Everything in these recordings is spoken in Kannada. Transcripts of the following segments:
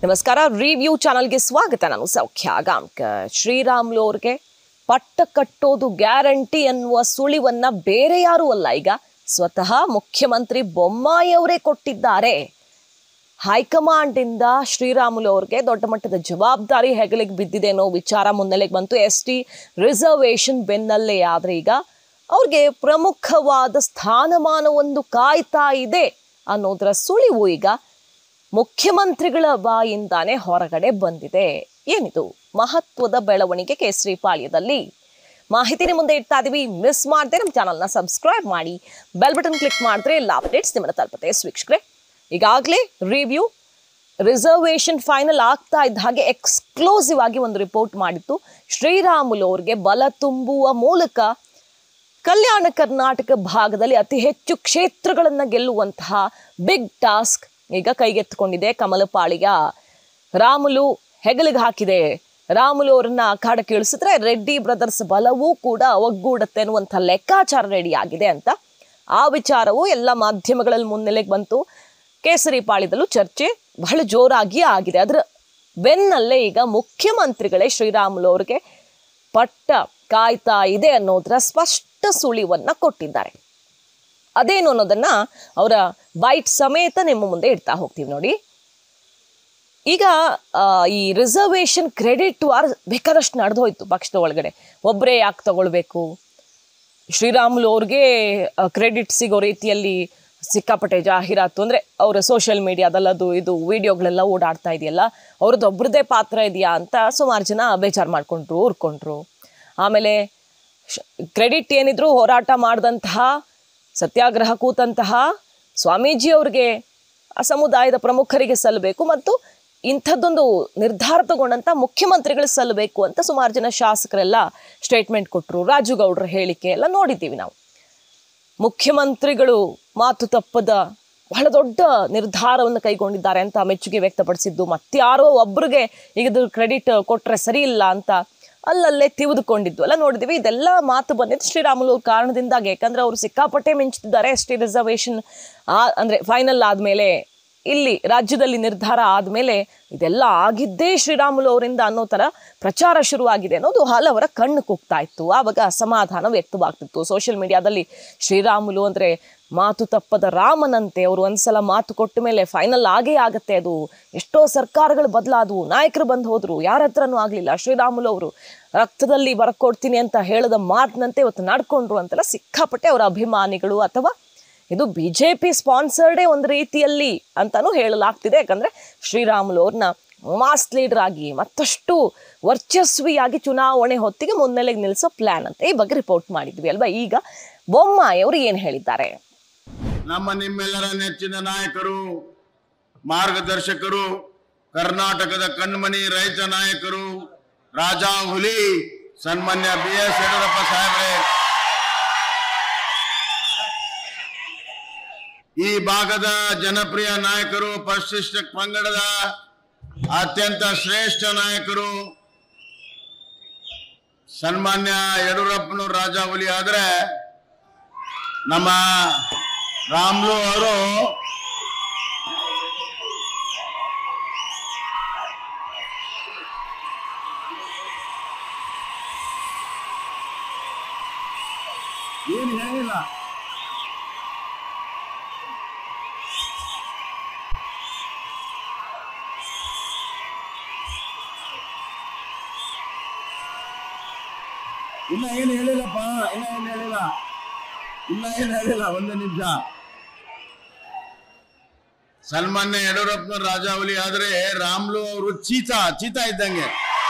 ನಮಸ್ಕಾರ ರಿವ್ಯೂ ಚಾನಲ್ಗೆ ಸ್ವಾಗತ ನಾನು ಸೌಖ್ಯ ಗಾಂವ್ಕರ್ ಶ್ರೀರಾಮ್ಲು ಅವ್ರಿಗೆ ಪಟ್ಟ ಕಟ್ಟೋದು ಗ್ಯಾರಂಟಿ ಅನ್ನುವ ಸುಳಿವನ್ನ ಬೇರೆ ಯಾರೂ ಅಲ್ಲ ಈಗ ಸ್ವತಃ ಮುಖ್ಯಮಂತ್ರಿ ಬೊಮ್ಮಾಯಿ ಅವರೇ ಕೊಟ್ಟಿದ್ದಾರೆ ಹೈಕಮಾಂಡ್ ಇಂದ ಶ್ರೀರಾಮುಲು ಅವ್ರಿಗೆ ದೊಡ್ಡ ಮಟ್ಟದ ಜವಾಬ್ದಾರಿ ಹೆಗಲಿಗೆ ಬಿದ್ದಿದೆ ಅನ್ನೋ ವಿಚಾರ ಮುನ್ನೆಲೆಗೆ ಬಂತು ಎಸ್ ಟಿ ರಿಸರ್ವೇಷನ್ ಬೆನ್ನಲ್ಲೇ ಆದ್ರೆ ಈಗ ಅವ್ರಿಗೆ ಪ್ರಮುಖವಾದ ಸ್ಥಾನಮಾನವೊಂದು ಕಾಯ್ತಾ ಇದೆ ಅನ್ನೋದರ ಸುಳಿವು ಈಗ ಮುಖ್ಯಮಂತ್ರಿಗಳ ಬಾಯಿಂದಾನೇ ಹೊರಗಡೆ ಬಂದಿದೆ ಏನಿದು ಮಹತ್ವದ ಬೆಳವಣಿಗೆ ಕೇಸರಿ ಪಾಳ್ಯದಲ್ಲಿ ಮಾಹಿತಿನ ಮುಂದೆ ಇಡ್ತಾ ಇದೀವಿ ಮಿಸ್ ಮಾಡದೆ ನಮ್ಮ ಚಾನಲ್ನ ಸಬ್ಸ್ಕ್ರೈಬ್ ಮಾಡಿ ಬೆಲ್ ಬಟನ್ ಕ್ಲಿಕ್ ಮಾಡಿದ್ರೆ ಎಲ್ಲ ಅಪ್ಡೇಟ್ಸ್ ನಿಮ್ಮನ್ನ ತಲುಪುತ್ತೆ ವೀಕ್ಷಕರೇ ಈಗಾಗಲೇ ರಿವ್ಯೂ ರಿಸರ್ವೇಷನ್ ಫೈನಲ್ ಆಗ್ತಾ ಇದ್ದ ಹಾಗೆ ಎಕ್ಸ್ಕ್ಲೂಸಿವ್ ಆಗಿ ಒಂದು ರಿಪೋರ್ಟ್ ಮಾಡಿತ್ತು ಶ್ರೀರಾಮುಲು ಅವ್ರಿಗೆ ಬಲ ತುಂಬುವ ಮೂಲಕ ಕಲ್ಯಾಣ ಕರ್ನಾಟಕ ಭಾಗದಲ್ಲಿ ಅತಿ ಹೆಚ್ಚು ಕ್ಷೇತ್ರಗಳನ್ನು ಗೆಲ್ಲುವಂತಹ ಬಿಗ್ ಟಾಸ್ಕ್ ಈಗ ಕೈಗೆತ್ತಿಕೊಂಡಿದೆ ಕಮಲಪಾಳಿಯ ರಾಮುಲು ಹೆಗಲಿಗೆ ಹಾಕಿದೆ ರಾಮುಲು ಅವರನ್ನ ಅಖಾಡಕ್ಕೆ ಇಳಿಸಿದ್ರೆ ರೆಡ್ಡಿ ಬ್ರದರ್ಸ್ ಬಲವೂ ಕೂಡ ಒಗ್ಗೂಡತ್ತೆ ಅನ್ನುವಂಥ ಲೆಕ್ಕಾಚಾರ ರೆಡಿ ಆಗಿದೆ ಅಂತ ಆ ವಿಚಾರವು ಎಲ್ಲ ಮಾಧ್ಯಮಗಳಲ್ಲಿ ಮುನ್ನೆಲೆಗೆ ಬಂತು ಕೇಸರಿ ಪಾಳ್ಯದಲ್ಲೂ ಚರ್ಚೆ ಬಹಳ ಜೋರಾಗಿ ಆಗಿದೆ ಅದರ ಬೆನ್ನಲ್ಲೇ ಈಗ ಮುಖ್ಯಮಂತ್ರಿಗಳೇ ಶ್ರೀರಾಮುಲು ಅವರಿಗೆ ಪಟ್ಟ ಕಾಯ್ತಾ ಇದೆ ಅನ್ನೋದರ ಸ್ಪಷ್ಟ ಸುಳಿವನ್ನ ಕೊಟ್ಟಿದ್ದಾರೆ ಅದೇನು ಅನ್ನೋದನ್ನ ಅವರ ಬೈಟ್ ಸಮೇತ ನಿಮ್ಮ ಮುಂದೆ ಇಡ್ತಾ ಹೋಗ್ತೀವಿ ನೋಡಿ ಈಗ ಆ, ಈ ರಿಸರ್ವೇಷನ್ ಕ್ರೆಡಿಟ್ ವಾರ್ ಬೇಕಾದಷ್ಟು ನಡೆದು ಹೋಯ್ತು ಪಕ್ಷದ ಒಳಗಡೆ ಒಬ್ಬರೇ ಯಾಕೆ ತಗೊಳ್ಬೇಕು ಶ್ರೀರಾಮುಲು ಅವ್ರಿಗೆ ಕ್ರೆಡಿಟ್ ಸಿಗೋ ರೀತಿಯಲ್ಲಿ ಸಿಕ್ಕಾಪಟ್ಟೆ ಜಾಹೀರಾತು ಅಂದರೆ ಅವರ ಸೋಷಿಯಲ್ ಮೀಡಿಯಾದಲ್ಲಿ ಅದು ಇದು ವಿಡಿಯೋಗಳೆಲ್ಲ ಓಡಾಡ್ತಾ ಇದೆಯಲ್ಲ ಅವ್ರದ್ದು ಒಬ್ರದ್ದೇ ಪಾತ್ರ ಇದೆಯಾ ಅಂತ ಸುಮಾರು ಜನ ಬೇಜಾರು ಮಾಡ್ಕೊಂಡ್ರು ಊರ್ಕೊಂಡ್ರು ಆಮೇಲೆ ಕ್ರೆಡಿಟ್ ಏನಿದ್ರು ಹೋರಾಟ ಮಾಡಿದಂತಹ ಸತ್ಯಾಗ್ರಹ ಕೂತಂತಹ ಸ್ವಾಮೀಜಿ ಅವ್ರಿಗೆ ಆ ಸಮುದಾಯದ ಪ್ರಮುಖರಿಗೆ ಸಲ್ಲಬೇಕು ಮತ್ತು ಇಂಥದ್ದೊಂದು ನಿರ್ಧಾರ ತಗೊಂಡಂತ ಮುಖ್ಯಮಂತ್ರಿಗಳು ಸಲ್ಲಬೇಕು ಅಂತ ಸುಮಾರು ಜನ ಶಾಸಕರೆಲ್ಲ ಸ್ಟೇಟ್ಮೆಂಟ್ ಕೊಟ್ಟರು ರಾಜುಗೌಡರ ಹೇಳಿಕೆ ಎಲ್ಲ ನೋಡಿದ್ದೀವಿ ನಾವು ಮುಖ್ಯಮಂತ್ರಿಗಳು ಮಾತು ತಪ್ಪದ ಬಹಳ ದೊಡ್ಡ ನಿರ್ಧಾರವನ್ನು ಕೈಗೊಂಡಿದ್ದಾರೆ ಅಂತ ಮೆಚ್ಚುಗೆ ವ್ಯಕ್ತಪಡಿಸಿದ್ದು ಮತ್ತಾರೋ ಒಬ್ರಿಗೆ ಈಗ ಇದು ಕ್ರೆಡಿಟ್ ಕೊಟ್ರೆ ಸರಿ ಇಲ್ಲ ಅಂತ ಅಲ್ಲಲ್ಲೇ ತಿವಿದುಕೊಂಡಿದ್ದು ಎಲ್ಲ ನೋಡಿದ್ವಿ ಇದೆಲ್ಲ ಮಾತು ಬಂದಿದ್ದು ಶ್ರೀರಾಮುಲು ಅವ್ರ ಕಾರಣದಿಂದಾಗಿ ಯಾಕಂದ್ರೆ ಅವರು ಸಿಕ್ಕಾಪಟ್ಟೆ ಮಿಂಚ್ತಿದ್ದಾರೆ ಎಸ್ ಟಿ ರಿಸರ್ವೇಷನ್ ಆ ಅಂದ್ರೆ ಫೈನಲ್ ಆದ್ಮೇಲೆ ಇಲ್ಲಿ ರಾಜ್ಯದಲ್ಲಿ ನಿರ್ಧಾರ ಆದಮೇಲೆ ಇದೆಲ್ಲ ಆಗಿದ್ದೇ ಶ್ರೀರಾಮುಲು ಅವರಿಂದ ಅನ್ನೋ ಥರ ಪ್ರಚಾರ ಶುರುವಾಗಿದೆ ಅನ್ನೋದು ಹಲವರ ಕಣ್ಣು ಕುಗ್ತಾ ಇತ್ತು ಆವಾಗ ಅಸಮಾಧಾನ ವ್ಯಕ್ತವಾಗ್ತಿತ್ತು ಸೋಷಿಯಲ್ ಮೀಡಿಯಾದಲ್ಲಿ ಶ್ರೀರಾಮುಲು ಅಂದರೆ ಮಾತು ತಪ್ಪದ ರಾಮನಂತೆ ಅವರು ಒಂದ್ಸಲ ಮಾತು ಕೊಟ್ಟ ಮೇಲೆ ಫೈನಲ್ ಆಗೇ ಆಗತ್ತೆ ಅದು ಎಷ್ಟೋ ಸರ್ಕಾರಗಳು ಬದಲಾದವು ನಾಯಕರು ಬಂದು ಹೋದ್ರು ಯಾರ ಹತ್ರನೂ ಆಗಲಿಲ್ಲ ಶ್ರೀರಾಮುಲು ಅವರು ರಕ್ತದಲ್ಲಿ ಬರ್ಕೊಡ್ತೀನಿ ಅಂತ ಹೇಳದ ಮಾತಿನಂತೆ ಇವತ್ತು ನಡ್ಕೊಂಡ್ರು ಅಂತೆಲ್ಲ ಸಿಕ್ಕಾಪಟ್ಟೆ ಅವರ ಅಭಿಮಾನಿಗಳು ಅಥವಾ ಇದು ಬಿ ಜೆ ಪಿ ಸ್ಪಾನ್ಸರ್ಡೇ ಒಂದು ರೀತಿಯಲ್ಲಿ ಅಂತಾನೂ ಹೇಳಲಾಗ್ತಿದೆ ಯಾಕಂದ್ರೆ ಶ್ರೀರಾಮುಲು ಅವ್ರನ್ನ ಮಾಸ್ ಲೀಡರ್ ಆಗಿ ಮತ್ತಷ್ಟು ವರ್ಚಸ್ವಿಯಾಗಿ ಚುನಾವಣೆ ಹೊತ್ತಿಗೆ ಮುನ್ನೆಲೆಗೆ ನಿಲ್ಲಿಸೋ ಪ್ಲಾನ್ ಅಂತ ಈ ಬಗ್ಗೆ ರಿಪೋರ್ಟ್ ಮಾಡಿದ್ವಿ ಅಲ್ವಾ ಈಗ ಬೊಮ್ಮಾಯಿ ಅವರು ಏನು ಹೇಳಿದ್ದಾರೆ ನಮ್ಮ ನಿಮ್ಮೆಲ್ಲರ ನೆಚ್ಚಿನ ನಾಯಕರು ಮಾರ್ಗದರ್ಶಕರು ಕರ್ನಾಟಕದ ಕಣ್ಮಣಿ ರೈತ ನಾಯಕರು ರಾಜಾ ಹುಲಿ ಸನ್ಮಾನ್ಯ ಬಿ ಎಸ್ ಯಡಿಯೂರಪ್ಪ ಸಾಹೇಬ್ರೆ ಈ ಭಾಗದ ಜನಪ್ರಿಯ ನಾಯಕರು ಪರಿಶಿಷ್ಟ ಪಂಗಡದ ಅತ್ಯಂತ ಶ್ರೇಷ್ಠ ನಾಯಕರು ಸನ್ಮಾನ್ಯ ಯಡಿಯೂರಪ್ಪನವ್ರು ರಾಜಾ ಹುಲಿ ಆದ್ರೆ ನಮ್ಮ ರಾಮ್ಲು ಅವರು ಏನು ಹೇಳಿಲ್ಲ ಇನ್ನ ಏನು ಹೇಳಿಲ್ಲಪ್ಪ ಇನ್ನ ಏನು ಹೇಳಿಲ್ಲ ಇನ್ನ ಏನು ಹೇಳಿಲ್ಲ ಒಂದು ನಿಮಿಷ ಸನ್ಮಾನ್ಯ ಯಡಿಯೂರಪ್ಪನ ರಾಜಾವಲಿ ಆದ್ರೆ ರಾಮ್ಲು ಅವರು ಚೀತಾ ಚೀತಾ ಇದ್ದಂಗೆ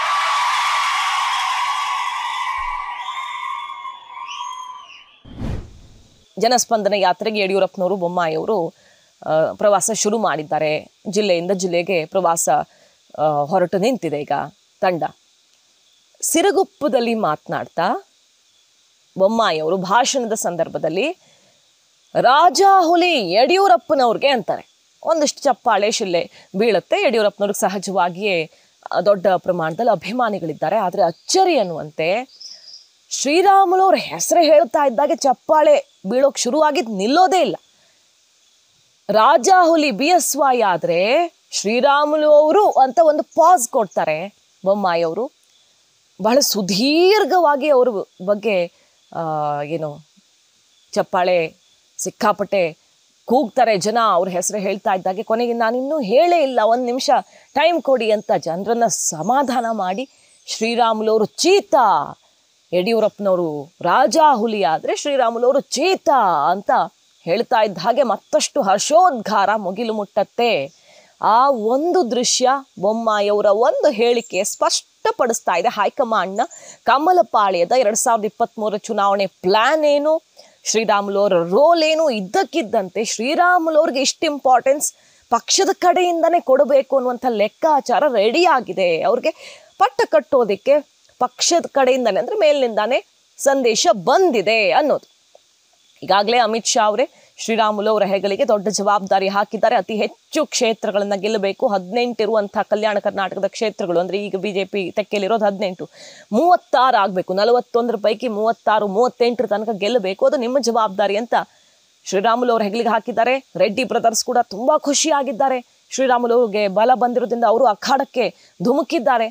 ಜನಸ್ಪಂದನ ಯಾತ್ರೆಗೆ ಯಡಿಯೂರಪ್ಪನವರು ಬೊಮ್ಮಾಯಿ ಅವರು ಆ, ಪ್ರವಾಸ ಶುರು ಮಾಡಿದ್ದಾರೆ ಜಿಲ್ಲೆಯಿಂದ ಜಿಲ್ಲೆಗೆ ಪ್ರವಾಸ ಆ, ಹೊರಟು ನಿಂತಿದೆ ಈಗ ತಂಡ ಸಿರಗುಪ್ಪದಲ್ಲಿ ಮಾತನಾಡ್ತಾ ಬೊಮ್ಮಾಯಿ ಅವರು ಭಾಷಣದ ಸಂದರ್ಭದಲ್ಲಿ ರಾಜಾ ಹುಲಿ ಯಡಿಯೂರಪ್ಪನವ್ರಿಗೆ ಅಂತಾರೆ ಒಂದಿಷ್ಟು ಚಪ್ಪಾಳೆ ಶಿಲ್ಲೆ ಬೀಳುತ್ತೆ ಯಡಿಯೂರಪ್ಪನವ್ರಿಗೆ ಸಹಜವಾಗಿಯೇ ಆ, ದೊಡ್ಡ ಪ್ರಮಾಣದಲ್ಲಿ ಅಭಿಮಾನಿಗಳಿದ್ದಾರೆ ಆದರೆ ಅಚ್ಚರಿ ಅನ್ನುವಂತೆ ಶ್ರೀರಾಮುಲವ್ರ ಹೆಸರು ಹೇಳ್ತಾ ಇದ್ದಾಗೆ ಚಪ್ಪಾಳೆ ಬೀಳೋಕ್ ಶುರುವಾಗಿದ್ದು ನಿಲ್ಲೋದೇ ಇಲ್ಲ ರಾಜ ಹುಲಿ ಬಿ ಎಸ್ ವೈ ಆದ್ರೆ ಶ್ರೀರಾಮುಲು ಅವರು ಅಂತ ಒಂದು ಪಾಸ್ ಕೊಡ್ತಾರೆ ಬೊಮ್ಮಾಯಿ ಅವರು ಬಹಳ ಸುದೀರ್ಘವಾಗಿ ಅವ್ರ ಬಗ್ಗೆ ಆ, ಏನು ಚಪ್ಪಾಳೆ ಸಿಕ್ಕಾಪಟ್ಟೆ ಕೂಗ್ತಾರೆ ಜನ ಅವ್ರ ಹೆಸರು ಹೇಳ್ತಾ ಇದ್ದಾಗೆ ಕೊನೆಗೆ ನಾನಿನ್ನೂ ಹೇಳೇ ಇಲ್ಲ ಒಂದು ನಿಮಿಷ ಟೈಮ್ ಕೊಡಿ ಅಂತ ಜನರನ್ನ ಸಮಾಧಾನ ಮಾಡಿ ಶ್ರೀರಾಮುಲು ಅವರು ಚೀತಾ ಯಡಿಯೂರಪ್ಪನವರು ರಾಜ ಹುಲಿ ಆದರೆ ಶ್ರೀರಾಮುಲು ಅವರು ಚೀತಾ ಅಂತ ಹೇಳ್ತಾ ಇದ್ದ ಹಾಗೆ ಮತ್ತಷ್ಟು ಹರ್ಷೋದ್ಗಾರ ಮುಗಿಲು ಮುಟ್ಟತ್ತೆ ಆ ಒಂದು ದೃಶ್ಯ ಬೊಮ್ಮಾಯಿಯವರ ಒಂದು ಹೇಳಿಕೆ ಸ್ಪಷ್ಟಪಡಿಸ್ತಾ ಇದೆ ಹೈಕಮಾಂಡ್ನ ಕಮಲಪಾಳ್ಯದ ಎರಡು ಸಾವಿರದ ಇಪ್ಪತ್ತ್ಮೂರರ ಚುನಾವಣೆ ಪ್ಲಾನ್ ಏನು ಶ್ರೀರಾಮುಲು ಅವರ ರೋಲ್ ಏನು ಇದ್ದಕ್ಕಿದ್ದಂತೆ ಶ್ರೀರಾಮುಲು ಅವ್ರಿಗೆ ಇಷ್ಟು ಇಂಪಾರ್ಟೆನ್ಸ್ ಪಕ್ಷದ ಕಡೆಯಿಂದನೇ ಕೊಡಬೇಕು ಅನ್ನುವಂಥ ಲೆಕ್ಕಾಚಾರ ರೆಡಿ ಆಗಿದೆ ಅವ್ರಿಗೆ ಪಟ್ಟ ಕಟ್ಟೋದಕ್ಕೆ ಪಕ್ಷದ ಕಡೆಯಿಂದನೇ ಅಂದರೆ ಮೇಲಿನಿಂದಾನೇ ಸಂದೇಶ ಬಂದಿದೆ ಅನ್ನೋದು ಈಗಾಗಲೇ ಅಮಿತ್ ಶಾ ಅವರೇ ಶ್ರೀರಾಮುಲು ಅವರ ಹೆಗಲಿಗೆ ದೊಡ್ಡ ಜವಾಬ್ದಾರಿ ಹಾಕಿದ್ದಾರೆ ಅತಿ ಹೆಚ್ಚು ಕ್ಷೇತ್ರಗಳನ್ನು ಗೆಲ್ಲಬೇಕು ಹದಿನೆಂಟು ಇರುವಂತಹ ಕಲ್ಯಾಣ ಕರ್ನಾಟಕದ ಕ್ಷೇತ್ರಗಳು ಅಂದರೆ ಈಗ ಬಿ ಜೆ ಪಿ ತೆಕ್ಕೆಲಿರೋದು ಹದಿನೆಂಟು ಮೂವತ್ತಾರು ಆಗಬೇಕು ನಲವತ್ತೊಂದರ ಪೈಕಿ ಮೂವತ್ತಾರು ಮೂವತ್ತೆಂಟರ ತನಕ ಗೆಲ್ಲಬೇಕು ಅದು ನಿಮ್ಮ ಜವಾಬ್ದಾರಿ ಅಂತ ಶ್ರೀರಾಮುಲು ಅವ್ರ ಹೆಗಲಿಗೆ ಹಾಕಿದ್ದಾರೆ ರೆಡ್ಡಿ ಬ್ರದರ್ಸ್ ಕೂಡ ತುಂಬ ಖುಷಿಯಾಗಿದ್ದಾರೆ ಶ್ರೀರಾಮುಲು ಅವ್ರಿಗೆ ಬಲ ಬಂದಿರೋದ್ರಿಂದ ಅವರು ಅಖಾಡಕ್ಕೆ ಧುಮುಕಿದ್ದಾರೆ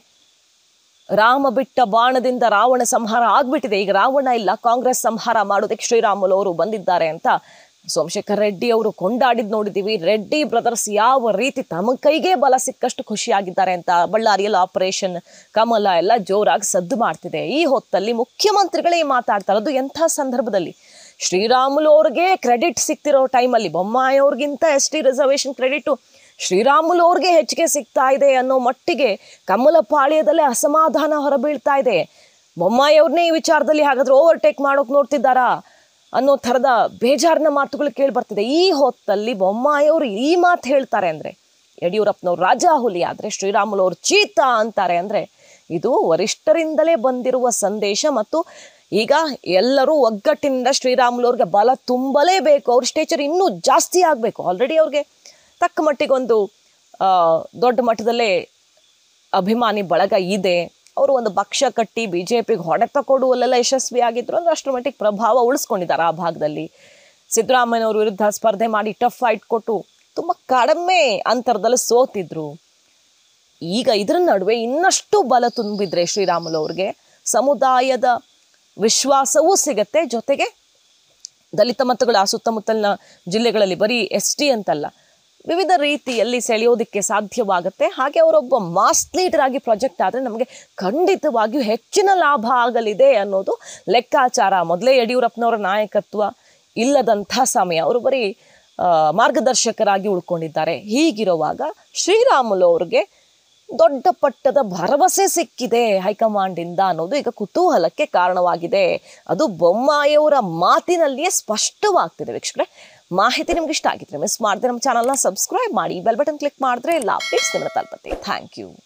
ರಾಮ ಬಿಟ್ಟ ಬಾಣದಿಂದ ರಾವಣ ಸಂಹಾರ ಆಗ್ಬಿಟ್ಟಿದೆ ಈಗ ರಾವಣ ಇಲ್ಲ ಕಾಂಗ್ರೆಸ್ ಸಂಹಾರ ಮಾಡೋದಕ್ಕೆ ಶ್ರೀರಾಮುಲು ಅವರು ಬಂದಿದ್ದಾರೆ ಅಂತ ಸೋಮಶೇಖರ್ ರೆಡ್ಡಿ ಅವರು ಕೊಂಡಾಡಿದ್ ನೋಡಿದ್ದೀವಿ ರೆಡ್ಡಿ ಬ್ರದರ್ಸ್ ಯಾವ ರೀತಿ ತಮ್ಮ ಕೈಗೆ ಬಲ ಸಿಕ್ಕಷ್ಟು ಖುಷಿಯಾಗಿದ್ದಾರೆ ಅಂತ ಬಳ್ಳಾರಿಯಲ್ಲಿ ಆಪರೇಷನ್ ಕಮಲ ಎಲ್ಲ ಜೋರಾಗಿ ಸದ್ದು ಮಾಡ್ತಿದೆ ಈ ಹೊತ್ತಲ್ಲಿ ಮುಖ್ಯಮಂತ್ರಿಗಳೇ ಮಾತಾಡ್ತಾ ಇರೋದು ಎಂಥ ಸಂದರ್ಭದಲ್ಲಿ ಶ್ರೀರಾಮುಲು ಅವ್ರಿಗೆ ಕ್ರೆಡಿಟ್ ಸಿಗ್ತಿರೋ ಟೈಮಲ್ಲಿ ಬೊಮ್ಮಾಯಿ ಅವ್ರಿಗಿಂತ S T reservation credit Sriramulu ಅವ್ರಿಗೆ ಹೆಚ್ಚಿಗೆ ಸಿಗ್ತಾ ಇದೆ ಅನ್ನೋ ಮಟ್ಟಿಗೆ ಕಮಲ ಪಾಳ್ಯದಲ್ಲೇ ಅಸಮಾಧಾನ ಹೊರಬೀಳ್ತಾ ಇದೆ ಬೊಮ್ಮಾಯಿ ಅವ್ರನ್ನೇ ಈ ವಿಚಾರದಲ್ಲಿ ಹಾಗಾದ್ರೆ ಓವರ್ಟೇಕ್ ಮಾಡೋಕೆ ನೋಡ್ತಿದ್ದಾರಾ ಅನ್ನೋ ಥರದ ಬೇಜಾರಿನ ಮಾತುಗಳು ಕೇಳಿ ಬರ್ತಿದೆ ಈ ಹೊತ್ತಲ್ಲಿ ಬೊಮ್ಮಾಯಿ ಅವರು ಈ ಮಾತು ಹೇಳ್ತಾರೆ ಅಂದರೆ ಯಡಿಯೂರಪ್ಪನವ್ರು ರಾಜ ಹುಲಿ ಆದರೆ ಶ್ರೀರಾಮುಲು ಅವರು ಚೀತಾ ಅಂತಾರೆ ಅಂದರೆ ಇದು ವರಿಷ್ಠರಿಂದಲೇ ಬಂದಿರುವ ಸಂದೇಶ ಮತ್ತು ಈಗ ಎಲ್ಲರೂ ಒಗ್ಗಟ್ಟಿನಿಂದ ಶ್ರೀರಾಮುಲು ಅವ್ರಿಗೆ ಬಲ ತುಂಬಲೇಬೇಕು ಅವ್ರ ಸ್ಟೇಚರ್ ಇನ್ನೂ ಜಾಸ್ತಿ ಆಗಬೇಕು ಆಲ್ರೆಡಿ ಅವ್ರಿಗೆ ತಕ್ಕ ಮಟ್ಟಿಗೊಂದು ಆ, ದೊಡ್ಡ ಮಟ್ಟದಲ್ಲೇ ಅಭಿಮಾನಿ ಬಳಗ ಇದೆ ಅವರು ಒಂದು ಪಕ್ಷ ಕಟ್ಟಿ ಬಿ ಜೆ ಪಿಗೆ ಹೊಡೆತ ಕೊಡುವಲ್ಲೆಲ್ಲ ಯಶಸ್ವಿಯಾಗಿದ್ರು ಅಂದ್ರೆ ಅಷ್ಟರ ಮಟ್ಟಿಗೆ ಪ್ರಭಾವ ಉಳಿಸ್ಕೊಂಡಿದ್ದಾರೆ ಆ ಭಾಗದಲ್ಲಿ ಸಿದ್ದರಾಮಯ್ಯನವ್ರ ವಿರುದ್ಧ ಸ್ಪರ್ಧೆ ಮಾಡಿ ಟಫ್ ಫೈಟ್ ಕೊಟ್ಟು ತುಂಬ ಕಡಿಮೆ ಅಂತರದಲ್ಲಿ ಸೋತಿದ್ರು ಈಗ ಇದರ ನಡುವೆ ಇನ್ನಷ್ಟು ಬಲ ತುಂಬಿದ್ರೆ ಶ್ರೀರಾಮುಲು ಅವ್ರಿಗೆ ಸಮುದಾಯದ ವಿಶ್ವಾಸವೂ ಸಿಗತ್ತೆ ಜೊತೆಗೆ ದಲಿತ ಮತಗಳ ಆ ಸುತ್ತಮುತ್ತಲಿನ ಜಿಲ್ಲೆಗಳಲ್ಲಿ ಬರೀ ಎಸ್ ಟಿ ಅಂತಲ್ಲ ವಿವಿಧ ರೀತಿಯಲ್ಲಿ ಸೆಳೆಯೋದಕ್ಕೆ ಸಾಧ್ಯವಾಗುತ್ತೆ ಹಾಗೆ ಅವರೊಬ್ಬ ಮಾಸ್ ಲೀಡರ್ ಆಗಿ ಪ್ರಾಜೆಕ್ಟ್ ಆದರೆ ನಮಗೆ ಖಂಡಿತವಾಗಿಯೂ ಹೆಚ್ಚಿನ ಲಾಭ ಆಗಲಿದೆ ಅನ್ನೋದು ಲೆಕ್ಕಾಚಾರ ಮೊದಲೇ ಯಡಿಯೂರಪ್ಪನವರ ನಾಯಕತ್ವ ಇಲ್ಲದಂಥ ಸಮಯ ಅವರು ಬರೀ ಆ, ಮಾರ್ಗದರ್ಶಕರಾಗಿ ಉಳ್ಕೊಂಡಿದ್ದಾರೆ ಹೀಗಿರುವಾಗ ಶ್ರೀರಾಮುಲು ಅವ್ರಿಗೆ ದೊಡ್ಡ ಪಟ್ಟದ ಭರವಸೆ ಸಿಕ್ಕಿದೆ ಹೈಕಮಾಂಡಿಂದ ಅನ್ನೋದು ಈಗ ಕುತೂಹಲಕ್ಕೆ ಕಾರಣವಾಗಿದೆ ಅದು ಬೊಮ್ಮಾಯಿಯವರ ಮಾತಿನಲ್ಲಿಯೇ ಸ್ಪಷ್ಟವಾಗ್ತಿದೆ ವೀಕ್ಷಕರೇ ಮಾಹಿತಿ ನಿಮ್ಗೆ ಇಷ್ಟ ಆಗಿದ್ರೆ ಮಿಸ್ ಮಾಡಿದ್ರೆ ನಮ್ಮ ಚಾನಲ್ನ ಸಬ್ಸ್ಕ್ರೈಬ್ ಮಾಡಿ ಬೆಲ್ ಬಟನ್ ಕ್ಲಿಕ್ ಮಾಡಿದ್ರೆ ಎಲ್ಲ ಅಪ್ಡೇಟ್ಸ್ ನಿಮ್ಮನ್ನ ತಲುಪತ್ತೆ ಥ್ಯಾಂಕ್ ಯು